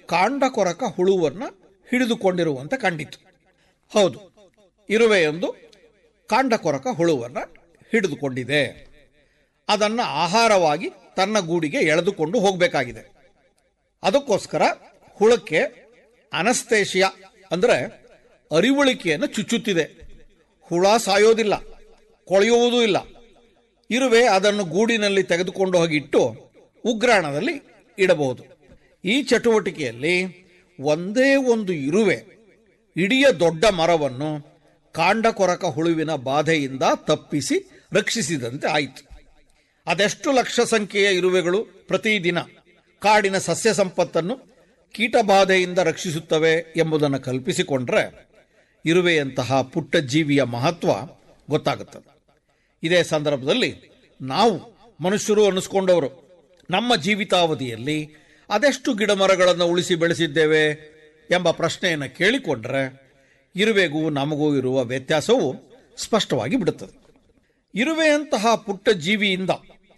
ಕಾಂಡ ಕೊರಕ ಹುಳುವನ್ನು ಹಿಡಿದುಕೊಂಡಿರುವಂತೆ ಕಂಡಿತು ಹೌದು ಇರುವೆಯೊಂದು ಕಾಂಡ ಕೊರಕ ಹುಳುವನ್ನು ಹಿಡಿದುಕೊಂಡಿದೆ ಅದನ್ನು ಆಹಾರವಾಗಿ ತನ್ನ ಗೂಡಿಗೆ ಎಳೆದುಕೊಂಡು ಹೋಗಬೇಕಾಗಿದೆ ಅದಕ್ಕೋಸ್ಕರ ಹುಳಕ್ಕೆ ಅನಸ್ತೇಶಿಯಾ ಅಂದರೆ ಅರಿವಳಿಕೆಯನ್ನು ಚುಚ್ಚುತ್ತಿದೆ ಹುಳ ಸಾಯೋದಿಲ್ಲ ಕೊಳೆಯುವುದೂ ಇಲ್ಲ ಇರುವೆ ಅದನ್ನು ಗೂಡಿನಲ್ಲಿ ತೆಗೆದುಕೊಂಡು ಹೋಗಿ ಇಟ್ಟು ಉಗ್ರಾಣದಲ್ಲಿ ಇಡಬಹುದು ಈ ಚಟುವಟಿಕೆಯಲ್ಲಿ ಒಂದೇ ಒಂದು ಇರುವೆ ಇಡೀ ದೊಡ್ಡ ಮರವನ್ನು ಕಾಂಡ ಕೊರಕ ಹುಳುವಿನ ಬಾಧೆಯಿಂದ ತಪ್ಪಿಸಿ ರಕ್ಷಿಸಿದಂತೆ ಆಯಿತು ಅದೆಷ್ಟು ಲಕ್ಷ ಸಂಖ್ಯೆಯ ಇರುವೆಗಳು ಪ್ರತಿದಿನ ಕಾಡಿನ ಸಸ್ಯ ಸಂಪತ್ತನ್ನು ಕೀಟಬಾಧೆಯಿಂದ ರಕ್ಷಿಸುತ್ತವೆ ಎಂಬುದನ್ನು ಕಲ್ಪಿಸಿಕೊಂಡ್ರೆ ಇರುವೆಯಂತಹ ಪುಟ್ಟ ಜೀವಿಯ ಮಹತ್ವ ಗೊತ್ತಾಗುತ್ತದೆ ಇದೇ ಸಂದರ್ಭದಲ್ಲಿ ನಾವು ಮನುಷ್ಯರು ಅನ್ನಿಸ್ಕೊಂಡವರು ನಮ್ಮ ಜೀವಿತಾವಧಿಯಲ್ಲಿ ಅದೆಷ್ಟು ಗಿಡಮರಗಳನ್ನು ಉಳಿಸಿ ಬೆಳೆಸಿದ್ದೇವೆ ಎಂಬ ಪ್ರಶ್ನೆಯನ್ನು ಕೇಳಿಕೊಂಡ್ರೆ ಇರುವೆಗೂ ನಮಗೂ ಇರುವ ವ್ಯತ್ಯಾಸವು ಸ್ಪಷ್ಟವಾಗಿ ಬಿಡುತ್ತದೆ ಇರುವೆಯಂತಹ ಪುಟ್ಟ ಜೀವಿಯಿಂದ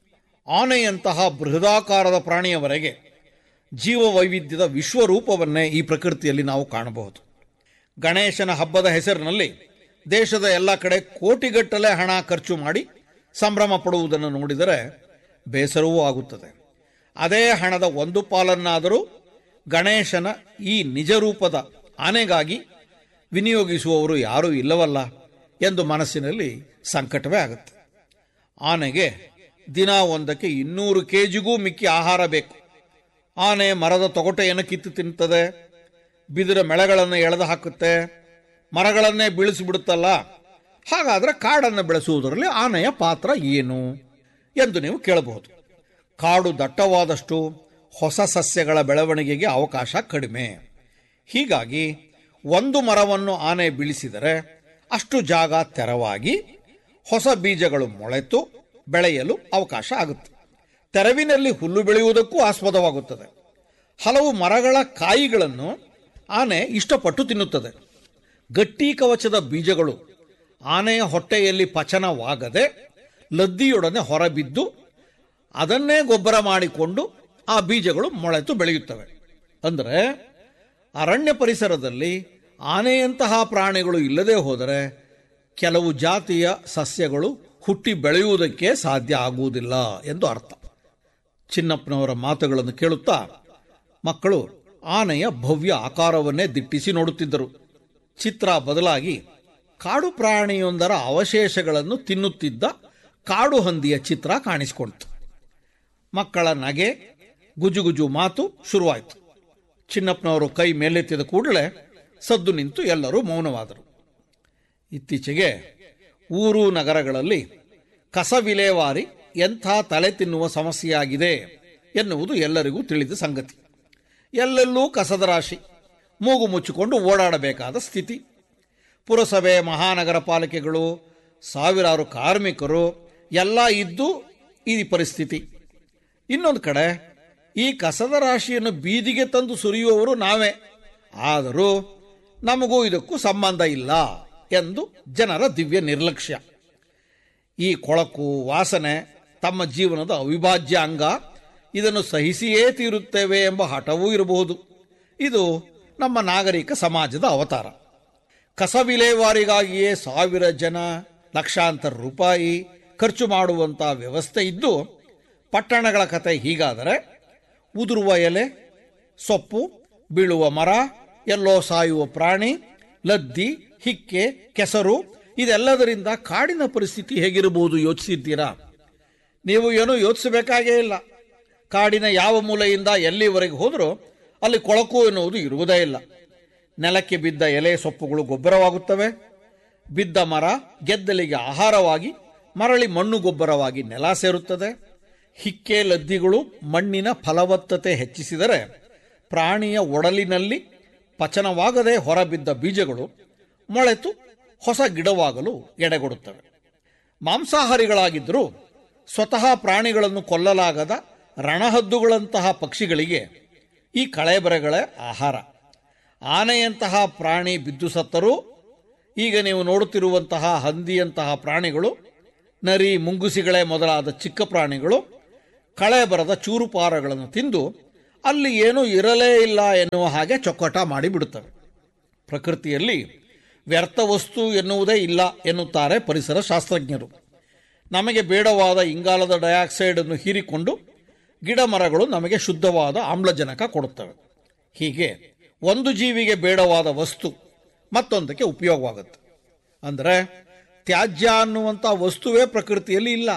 ಆನೆಯಂತಹ ಬೃಹದಾಕಾರದ ಪ್ರಾಣಿಯವರೆಗೆ ಜೀವ ವೈವಿಧ್ಯದ ವಿಶ್ವರೂಪವನ್ನೇ ಈ ಪ್ರಕೃತಿಯಲ್ಲಿ ನಾವು ಕಾಣಬಹುದು ಗಣೇಶನ ಹಬ್ಬದ ಹೆಸರಿನಲ್ಲಿ ದೇಶದ ಎಲ್ಲ ಕಡೆ ಕೋಟಿಗಟ್ಟಲೆ ಹಣ ಖರ್ಚು ಮಾಡಿ ಸಂಭ್ರಮ ಪಡುವುದನ್ನು ನೋಡಿದರೆ ಬೇಸರವೂ ಆಗುತ್ತದೆ ಅದೇ ಹಣದ ಒಂದು ಪಾಲನ್ನಾದರೂ ಗಣೇಶನ ಈ ನಿಜ ರೂಪದ ಆನೆಗಾಗಿ ವಿನಿಯೋಗಿಸುವವರು ಯಾರೂ ಇಲ್ಲವಲ್ಲ ಎಂದು ಮನಸ್ಸಿನಲ್ಲಿ ಸಂಕಟವೇ ಆಗುತ್ತೆ ಆನೆಗೆ ದಿನ ಒಂದಕ್ಕೆ ಇನ್ನೂರು ಕೆ ಜಿಗೂ ಮಿಕ್ಕಿ ಆಹಾರ ಬೇಕು ಆನೆ ಮರದ ತೊಗಟೆಯನ್ನು ಕಿತ್ತು ತಿನ್ನುತ್ತದೆ ಬಿದಿರ ಮೆಳೆಗಳನ್ನು ಎಳೆದು ಹಾಕುತ್ತೆ ಮರಗಳನ್ನೇ ಬೀಳಿಸಿಬಿಡುತ್ತಲ್ಲ ಹಾಗಾದರೆ ಕಾಡನ್ನು ಬೆಳೆಸುವುದರಲ್ಲಿ ಆನೆಯ ಪಾತ್ರ ಏನು ಎಂದು ನೀವು ಕೇಳಬಹುದು ಕಾಡು ದಟ್ಟವಾದಷ್ಟು ಹೊಸ ಸಸ್ಯಗಳ ಬೆಳವಣಿಗೆಗೆ ಅವಕಾಶ ಕಡಿಮೆ ಹೀಗಾಗಿ ಒಂದು ಮರವನ್ನು ಆನೆ ಬೀಳಿಸಿದರೆ ಅಷ್ಟು ಜಾಗ ತೆರವಾಗಿ ಹೊಸ ಬೀಜಗಳು ಮೊಳೆತು ಬೆಳೆಯಲು ಅವಕಾಶ ಆಗುತ್ತೆ ತೆರವಿನಲ್ಲಿ ಹುಲ್ಲು ಬೆಳೆಯುವುದಕ್ಕೂ ಆಸ್ಪದವಾಗುತ್ತದೆ ಹಲವು ಮರಗಳ ಕಾಯಿಗಳನ್ನು ಆನೆ ಇಷ್ಟಪಟ್ಟು ತಿನ್ನುತ್ತದೆ ಗಟ್ಟಿ ಕವಚದ ಬೀಜಗಳು ಆನೆಯ ಹೊಟ್ಟೆಯಲ್ಲಿ ಪಚನವಾಗದೆ ಲದ್ದಿಯೊಡನೆ ಹೊರಬಿದ್ದು ಅದನ್ನೇ ಗೊಬ್ಬರ ಮಾಡಿಕೊಂಡು ಆ ಬೀಜಗಳು ಮೊಳೆತು ಬೆಳೆಯುತ್ತವೆ ಅಂದರೆ ಅರಣ್ಯ ಪರಿಸರದಲ್ಲಿ ಆನೆಯಂತಹ ಪ್ರಾಣಿಗಳು ಇಲ್ಲದೆ ಹೋದರೆ ಕೆಲವು ಜಾತಿಯ ಸಸ್ಯಗಳು ಹುಟ್ಟಿ ಬೆಳೆಯುವುದಕ್ಕೆ ಸಾಧ್ಯ ಆಗುವುದಿಲ್ಲ ಎಂದು ಅರ್ಥ ಚಿನ್ನಪ್ಪನವರ ಮಾತುಗಳನ್ನು ಕೇಳುತ್ತಾ ಮಕ್ಕಳು ಆನೆಯ ಭವ್ಯ ಆಕಾರವನ್ನೇ ದಿಟ್ಟಿಸಿ ನೋಡುತ್ತಿದ್ದರು ಚಿತ್ರ ಬದಲಾಗಿ ಕಾಡು ಪ್ರಾಣಿಯೊಂದರ ಅವಶೇಷಗಳನ್ನು ತಿನ್ನುತ್ತಿದ್ದ ಕಾಡು ಹಂದಿಯ ಚಿತ್ರ ಕಾಣಿಸಿಕೊಂಡಿತು ಮಕ್ಕಳ ನಗೆ ಗುಜುಗುಜು ಮಾತು ಶುರುವಾಯಿತು ಚಿನ್ನಪ್ಪನವರು ಕೈ ಮೇಲೆತ್ತಿದ ಕೂಡಲೇ ಸದ್ದು ನಿಂತು ಎಲ್ಲರೂ ಮೌನವಾದರು ಇತ್ತೀಚೆಗೆ ಊರು ನಗರಗಳಲ್ಲಿ ಕಸ ವಿಲೇವಾರಿ ಎಂಥ ತಲೆ ತಿನ್ನುವ ಸಮಸ್ಯೆಯಾಗಿದೆ ಎನ್ನುವುದು ಎಲ್ಲರಿಗೂ ತಿಳಿದ ಸಂಗತಿ ಎಲ್ಲೆಲ್ಲೂ ಕಸದ ರಾಶಿ ಮೂಗು ಮುಚ್ಚಿಕೊಂಡು ಓಡಾಡಬೇಕಾದ ಸ್ಥಿತಿ ಪುರಸಭೆ ಮಹಾನಗರ ಪಾಲಿಕೆಗಳು ಸಾವಿರಾರು ಕಾರ್ಮಿಕರು ಎಲ್ಲ ಇದ್ದು ಈ ಪರಿಸ್ಥಿತಿ ಇನ್ನೊಂದು ಕಡೆ ಈ ಕಸದ ರಾಶಿಯನ್ನು ಬೀದಿಗೆ ತಂದು ಸುರಿಯುವವರು ನಾವೇ ಆದರೂ ನಮಗೂ ಇದಕ್ಕೂ ಸಂಬಂಧ ಇಲ್ಲ ಎಂದು ಜನರ ದಿವ್ಯ ನಿರ್ಲಕ್ಷ್ಯ ಈ ಕೊಳಕು ವಾಸನೆ ತಮ್ಮ ಜೀವನದ ಅವಿಭಾಜ್ಯ ಅಂಗ ಇದನ್ನು ಸಹಿಸಿಯೇ ತೀರುತ್ತೇವೆ ಎಂಬ ಹಠವೂ ಇರಬಹುದು ಇದು ನಮ್ಮ ನಾಗರಿಕ ಸಮಾಜದ ಅವತಾರ ಕಸ ವಿಲೇವಾರಿಗಾಗಿಯೇ ಸಾವಿರ ಜನ ಲಕ್ಷಾಂತರ ರೂಪಾಯಿ ಖರ್ಚು ಮಾಡುವಂಥ ವ್ಯವಸ್ಥೆ ಇದ್ದು ಪಟ್ಟಣಗಳ ಕತೆ ಹೀಗಾದರೆ ಉದುರುವ ಎಲೆ ಸೊಪ್ಪು ಬೀಳುವ ಮರ ಎಲ್ಲೋ ಸಾಯುವ ಪ್ರಾಣಿ ಲದ್ದಿ ಹಿಕ್ಕೆ ಕೆಸರು ಇದೆಲ್ಲದರಿಂದ ಕಾಡಿನ ಪರಿಸ್ಥಿತಿ ಹೇಗಿರಬಹುದು ಯೋಚಿಸಿದ್ದೀರಾ ನೀವು ಏನೂ ಯೋಚಿಸಬೇಕಾಗೇ ಇಲ್ಲ ಕಾಡಿನ ಯಾವ ಮೂಲೆಯಿಂದ ಎಲ್ಲಿವರೆಗೆ ಹೋದರೂ ಅಲ್ಲಿ ಕೊಳಕು ಎನ್ನುವುದು ಇರುವುದೇ ಇಲ್ಲ ನೆಲಕ್ಕೆ ಬಿದ್ದ ಎಲೆ ಸೊಪ್ಪುಗಳು ಗೊಬ್ಬರವಾಗುತ್ತವೆ ಬಿದ್ದ ಮರ ಗೆದ್ದಲಿಗೆ ಆಹಾರವಾಗಿ ಮರಳಿ ಮಣ್ಣು ಗೊಬ್ಬರವಾಗಿ ನೆಲ ಸೇರುತ್ತದೆ ಹಿಕ್ಕೆ ಲದ್ದಿಗಳು ಮಣ್ಣಿನ ಫಲವತ್ತತೆ ಹೆಚ್ಚಿಸಿದರೆ ಪ್ರಾಣಿಯ ಒಡಲಿನಲ್ಲಿ ಪಚನವಾಗದೆ ಹೊರಬಿದ್ದ ಬೀಜಗಳು ಮೊಳೆತು ಹೊಸ ಗಿಡವಾಗಲು ಎಡೆಗೊಡುತ್ತವೆ ಮಾಂಸಾಹಾರಿಗಳಾಗಿದ್ದರೂ ಸ್ವತಃ ಪ್ರಾಣಿಗಳನ್ನು ಕೊಲ್ಲಲಾಗದ ರಣಹದ್ದುಗಳಂತಹ ಪಕ್ಷಿಗಳಿಗೆ ಈ ಕಳೆಬರೆಗಳೇ ಆಹಾರ ಆನೆಯಂತಹ ಪ್ರಾಣಿ ಬಿದ್ದು ಸತ್ತರೂ ಈಗ ನೀವು ನೋಡುತ್ತಿರುವಂತಹ ಹಂದಿಯಂತಹ ಪ್ರಾಣಿಗಳು ನರಿ ಮುಂಗುಸಿಗಳೇ ಮೊದಲಾದ ಚಿಕ್ಕ ಪ್ರಾಣಿಗಳು ಕಳೆ ಬರದ ಚೂರುಪಾರಗಳನ್ನು ತಿಂದು ಅಲ್ಲಿ ಏನೂ ಇರಲೇ ಇಲ್ಲ ಎನ್ನುವ ಹಾಗೆ ಚೊಕ್ಕಟ ಮಾಡಿಬಿಡುತ್ತವೆ ಪ್ರಕೃತಿಯಲ್ಲಿ ವ್ಯರ್ಥ ವಸ್ತು ಎನ್ನುವುದೇ ಇಲ್ಲ ಎನ್ನುತ್ತಾರೆ ಪರಿಸರ ಶಾಸ್ತ್ರಜ್ಞರು ನಮಗೆ ಬೇಡವಾದ ಇಂಗಾಲದ ಡೈಆಕ್ಸೈಡನ್ನು ಹೀರಿಕೊಂಡು ಗಿಡ ಮರಗಳು ನಮಗೆ ಶುದ್ಧವಾದ ಆಮ್ಲಜನಕ ಕೊಡುತ್ತವೆ ಹೀಗೆ ಒಂದು ಜೀವಿಗೆ ಬೇಡವಾದ ವಸ್ತು ಮತ್ತೊಂದಕ್ಕೆ ಉಪಯೋಗವಾಗುತ್ತೆ ಅಂದರೆ ತ್ಯಾಜ್ಯ ಅನ್ನುವಂಥ ವಸ್ತುವೇ ಪ್ರಕೃತಿಯಲ್ಲಿ ಇಲ್ಲ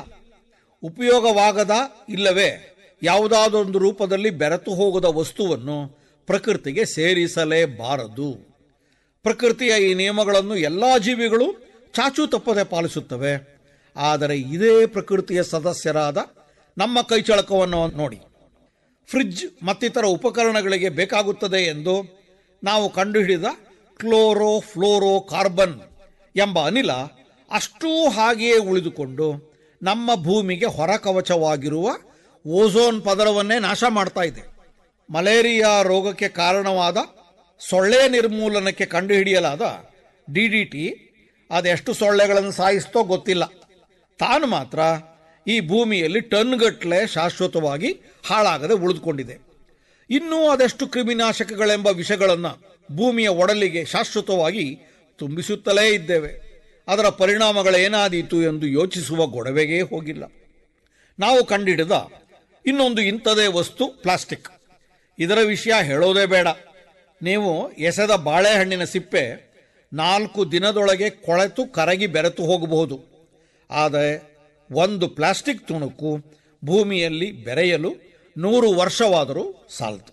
ಉಪಯೋಗವಾಗದ ಇಲ್ಲವೇ ಯಾವುದಾದೊಂದು ರೂಪದಲ್ಲಿ ಬೆರೆತು ಹೋಗದ ವಸ್ತುವನ್ನು ಪ್ರಕೃತಿಗೆ ಸೇರಿಸಲೇಬಾರದು ಪ್ರಕೃತಿಯ ಈ ನಿಯಮಗಳನ್ನು ಎಲ್ಲ ಜೀವಿಗಳು ಚಾಚೂ ತಪ್ಪದೆ ಪಾಲಿಸುತ್ತವೆ ಆದರೆ ಇದೇ ಪ್ರಕೃತಿಯ ಸದಸ್ಯರಾದ ನಮ್ಮ ಕೈಚಳಕವನ್ನು ನೋಡಿ ಫ್ರಿಡ್ಜ್ ಮತ್ತಿತರ ಉಪಕರಣಗಳಿಗೆ ಬೇಕಾಗುತ್ತದೆ ಎಂದು ನಾವು ಕಂಡುಹಿಡಿದ ಕ್ಲೋರೋ ಫ್ಲೋರೋ ಕಾರ್ಬನ್ ಎಂಬ ಅನಿಲ ಅಷ್ಟೂ ಹಾಗೆಯೇ ಉಳಿದುಕೊಂಡು ನಮ್ಮ ಭೂಮಿಗೆ ಹೊರಕವಚವಾಗಿರುವ ಓಝೋನ್ ಪದರವನ್ನೇ ನಾಶ ಮಾಡ್ತಾ ಇದೆ ಮಲೇರಿಯಾ ರೋಗಕ್ಕೆ ಕಾರಣವಾದ ಸೊಳ್ಳೆ ನಿರ್ಮೂಲನಕ್ಕೆ ಕಂಡುಹಿಡಿಯಲಾದ ಡಿ ಡಿ ಟಿ ಅದೆಷ್ಟು ಸೊಳ್ಳೆಗಳನ್ನು ಸಾಯಿಸ್ತೋ ಗೊತ್ತಿಲ್ಲ ತಾನು ಮಾತ್ರ ಈ ಭೂಮಿಯಲ್ಲಿ ಟನ್ಗಟ್ಟಲೆ ಶಾಶ್ವತವಾಗಿ ಹಾಳಾಗದೆ ಉಳಿದುಕೊಂಡಿದೆ ಇನ್ನೂ ಅದೆಷ್ಟು ಕ್ರಿಮಿನಾಶಕಗಳೆಂಬ ವಿಷಗಳನ್ನು ಭೂಮಿಯ ಒಡಲಿಗೆ ಶಾಶ್ವತವಾಗಿ ತುಂಬಿಸುತ್ತಲೇ ಇದ್ದೇವೆ ಅದರ ಪರಿಣಾಮಗಳೇನಾದೀತು ಎಂದು ಯೋಚಿಸುವ ಗೊಡವೆಗೇ ಹೋಗಿಲ್ಲ ನಾವು ಕಂಡಿಡಿದ ಇನ್ನೊಂದು ಇಂಥದೇ ವಸ್ತು ಪ್ಲಾಸ್ಟಿಕ್ ಇದರ ವಿಷಯ ಹೇಳೋದೇ ಬೇಡ ನೀವು ಎಸೆದ ಬಾಳೆಹಣ್ಣಿನ ಸಿಪ್ಪೆ ನಾಲ್ಕು ದಿನದೊಳಗೆ ಕೊಳೆತು ಕರಗಿ ಬೆರೆತು ಹೋಗಬಹುದು ಆದರೆ ಒಂದು ಪ್ಲಾಸ್ಟಿಕ್ ತುಣುಕು ಭೂಮಿಯಲ್ಲಿ ಬೆರೆಯಲು ನೂರು ವರ್ಷವಾದರೂ ಸಾಲದು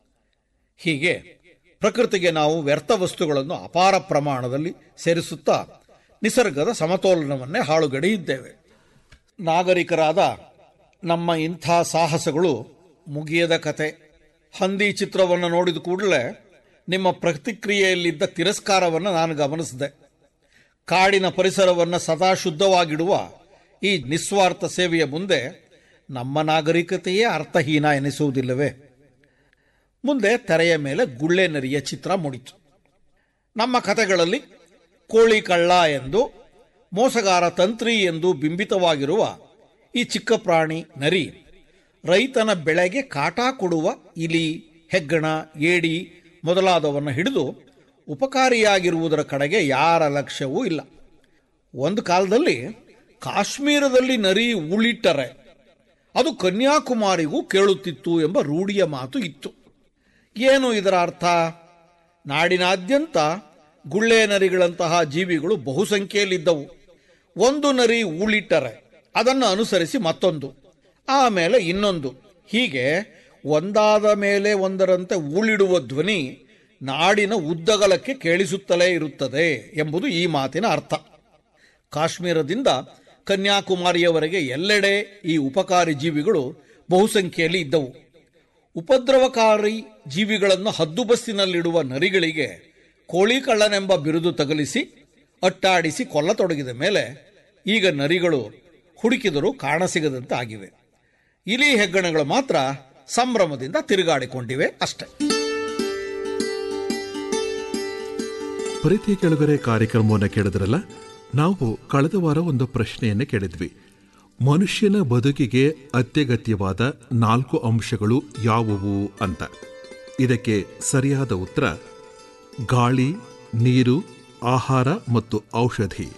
ಹೀಗೆ ಪ್ರಕೃತಿಗೆ ನಾವು ವ್ಯರ್ಥ ವಸ್ತುಗಳನ್ನು ಅಪಾರ ಪ್ರಮಾಣದಲ್ಲಿ ಸೇರಿಸುತ್ತಾ ನಿಸರ್ಗದ ಸಮತೋಲನವನ್ನೇ ಹಾಳುಗಡೆಯಿದ್ದೇವೆ ನಾಗರಿಕರಾದ ನಮ್ಮ ಇಂಥ ಸಾಹಸಗಳು ಮುಗಿಯದ ಕತೆ ಹಂದಿ ಚಿತ್ರವನ್ನು ನೋಡಿದ ಕೂಡಲೇ ನಿಮ್ಮ ಪ್ರತಿಕ್ರಿಯೆಯಲ್ಲಿದ್ದ ತಿರಸ್ಕಾರವನ್ನು ನಾನು ಗಮನಿಸಿದೆ ಕಾಡಿನ ಪರಿಸರವನ್ನು ಸದಾ ಶುದ್ಧವಾಗಿಡುವ ಈ ನಿಸ್ವಾರ್ಥ ಸೇವೆಯ ಮುಂದೆ ನಮ್ಮ ನಾಗರಿಕತೆಯೇ ಅರ್ಥಹೀನ ಎನಿಸುವುದಿಲ್ಲವೇ ಮುಂದೆ ತೆರೆಯ ಮೇಲೆ ಗುಳ್ಳೆ ನರಿಯ ಚಿತ್ರ ಮೂಡಿತು ನಮ್ಮ ಕಥೆಗಳಲ್ಲಿ ಕೋಳಿ ಕಳ್ಳ ಎಂದು ಮೋಸಗಾರ ತಂತ್ರಿ ಎಂದು ಬಿಂಬಿತವಾಗಿರುವ ಈ ಚಿಕ್ಕ ಪ್ರಾಣಿ ನರಿ ರೈತನ ಬೆಳೆಗೆ ಕಾಟ ಕೊಡುವ ಇಲಿ ಹೆಗ್ಗಣ ಏಡಿ ಮೊದಲಾದವನ್ನು ಹಿಡಿದು ಉಪಕಾರಿಯಾಗಿರುವುದರ ಕಡೆಗೆ ಯಾರ ಲಕ್ಷ್ಯವೂ ಇಲ್ಲ ಒಂದು ಕಾಲದಲ್ಲಿ ಕಾಶ್ಮೀರದಲ್ಲಿ ನರಿ ಉಳಿಟ್ಟರೆ ಅದು ಕನ್ಯಾಕುಮಾರಿಗೂ ಕೇಳುತ್ತಿತ್ತು ಎಂಬ ರೂಢಿಯ ಮಾತು ಇತ್ತು ಏನು ಇದರ ಅರ್ಥ ನಾಡಿನಾದ್ಯಂತ ಗುಳ್ಳೆ ನರಿಗಳಂತಹ ಜೀವಿಗಳು ಬಹುಸಂಖ್ಯೆಯಲ್ಲಿದ್ದವು ಒಂದು ನರಿ ಉಳಿಟ್ಟರೆ ಅದನ್ನು ಅನುಸರಿಸಿ ಮತ್ತೊಂದು ಆಮೇಲೆ ಇನ್ನೊಂದು ಹೀಗೆ ಒಂದಾದ ಮೇಲೆ ಒಂದರಂತೆ ಉಳಿಡುವ ಧ್ವನಿ ನಾಡಿನ ಉದ್ದಗಲಕ್ಕೆ ಕೇಳಿಸುತ್ತಲೇ ಇರುತ್ತದೆ ಎಂಬುದು ಈ ಮಾತಿನ ಅರ್ಥ ಕಾಶ್ಮೀರದಿಂದ ಕನ್ಯಾಕುಮಾರಿಯವರೆಗೆ ಎಲ್ಲೆಡೆ ಈ ಉಪಕಾರಿ ಜೀವಿಗಳು ಬಹುಸಂಖ್ಯೆಯಲ್ಲಿ ಇದ್ದವು ಉಪದ್ರವಕಾರಿ ಜೀವಿಗಳನ್ನು ಹದ್ದುಬಸ್ತಿನಲ್ಲಿಡುವ ನರಿಗಳಿಗೆ ಕೋಳಿ ಕಳ್ಳನೆಂಬ ಬಿರುದು ತಗಲಿಸಿ ಅಟ್ಟಾಡಿಸಿ ಕೊಲ್ಲತೊಡಗಿದ ಮೇಲೆ ಈಗ ನರಿಗಳು ಹುಡುಕಿದರೂ ಕಾಣಸಿಗದಂತೆ ಆಗಿವೆ ಇಲಿ ಹೆಗ್ಗಣಗಳು ಮಾತ್ರ ಸಂಭ್ರಮದಿಂದ ತಿರುಗಾಡಿಕೊಂಡಿವೆ ಅಷ್ಟೆ ಪ್ರೀತಿಯ ಕೆಳಗರೆ ಕಾರ್ಯಕ್ರಮವನ್ನು ಕೇಳಿದ್ರಲ್ಲ ನಾವು ಕಳೆದ ವಾರ ಒಂದು ಪ್ರಶ್ನೆಯನ್ನು ಕೇಳಿದ್ವಿ ಮನುಷ್ಯನ ಬದುಕಿಗೆ ಅತ್ಯಗತ್ಯವಾದ ನಾಲ್ಕು ಅಂಶಗಳು ಯಾವುವು ಅಂತ ಇದಕ್ಕೆ ಸರಿಯಾದ ಉತ್ತರ ಗಾಳಿ ನೀರು ಆಹಾರ ಮತ್ತು ಔಷಧಿ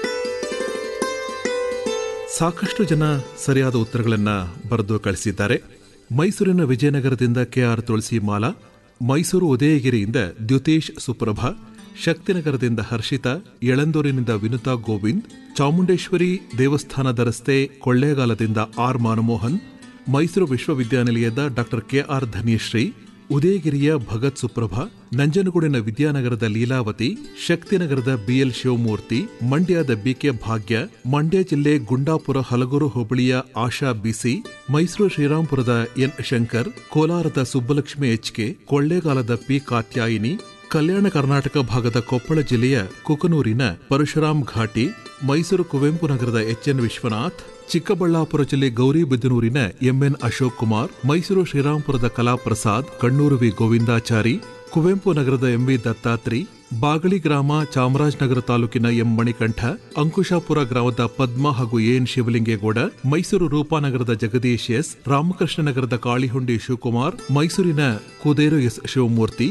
ಸಾಕಷ್ಟು ಜನ ಸರಿಯಾದ ಉತ್ತರಗಳನ್ನು ಬರೆದು ಕಳಿಸಿದ್ದಾರೆ ಮೈಸೂರಿನ ವಿಜಯನಗರದಿಂದ ಕೆಆರ್ ತುಳಸಿಮಾಲಾ ಮೈಸೂರು ಉದಯಗಿರಿಯಿಂದ ದ್ಯುತೀಶ್ ಸುಪ್ರಭಾ ಶಕ್ತಿನಗರದಿಂದ ಹರ್ಷಿತಾ ಯಳಂದೂರಿನಿಂದ ವಿನುತಾ ಗೋವಿಂದ್ ಚಾಮುಂಡೇಶ್ವರಿ ದೇವಸ್ಥಾನದ ರಸ್ತೆ ಕೊಳ್ಳೇಗಾಲದಿಂದ ಆರ್ ಮನಮೋಹನ್ ಮೈಸೂರು ವಿಶ್ವವಿದ್ಯಾನಿಲಯದ ಡಾಕ್ಟರ್ ಕೆಆರ್ ಧನ್ಯಶ್ರೀ ಉದಯಗಿರಿಯ ಭಗತ್ ಸುಪ್ರಭಾ ನಂಜನಗೂಡಿನ ವಿದ್ಯಾನಗರದ ಲೀಲಾವತಿ ಶಕ್ತಿನಗರದ ಬಿಎಲ್ ಶಿವಮೂರ್ತಿ ಮಂಡ್ಯದ ಬಿಕೆ ಭಾಗ್ಯ ಮಂಡ್ಯ ಜಿಲ್ಲೆ ಗುಂಡಾಪುರ ಹಲಗೂರು ಹೋಬಳಿಯ ಆಶಾ ಬಿಸಿ ಮೈಸೂರು ಶ್ರೀರಾಂಪುರದ ಎನ್ ಶಂಕರ್ ಕೋಲಾರದ ಸುಬ್ಬಲಕ್ಷ್ಮಿ ಎಚ್ಕೆ ಕೊಳ್ಳೇಗಾಲದ ಪಿ ಕಾತ್ಯಾಯಿನಿ ಕಲ್ಯಾಣ ಕರ್ನಾಟಕ ಭಾಗದ ಕೊಪ್ಪಳ ಜಿಲ್ಲೆಯ ಕುಕನೂರಿನ ಪರಶುರಾಮ್ ಘಾಟಿ ಮೈಸೂರು ಕುವೆಂಪು ನಗರದ ಎಚ್ಎನ್ ವಿಶ್ವನಾಥ್ ಚಿಕ್ಕಬಳ್ಳಾಪುರ ಜಿಲ್ಲೆ ಗೌರಿಬಿದನೂರಿನ ಎಂಎನ್ ಅಶೋಕ್ ಕುಮಾರ್ ಮೈಸೂರು ಶ್ರೀರಾಂಪುರದ ಕಲಾಪ್ರಸಾದ್ ಕಣ್ಣೂರು ವಿ ಗೋವಿಂದಾಚಾರಿ ಕುವೆಂಪು ನಗರದ ಎಂವಿ ದತ್ತಾತ್ರಿ ಬಾಗಳಿ ಗ್ರಾಮ ಚಾಮರಾಜನಗರ ತಾಲೂಕಿನ ಎಂ ಮಣಿಕಂಠ ಅಂಕುಶಾಪುರ ಗ್ರಾಮದ ಪದ್ಮ ಹಾಗೂ ಎನ್ ಶಿವಲಿಂಗೇಗೌಡ ಮೈಸೂರು ರೂಪಾನಗರದ ಜಗದೀಶ್ ಎಸ್ ರಾಮಕೃಷ್ಣ ನಗರದ ಕಾಳಿಹುಂಡಿ ಶಿವಕುಮಾರ್ ಮೈಸೂರಿನ ಕುದೇರು ಎಸ್ ಶಿವಮೂರ್ತಿ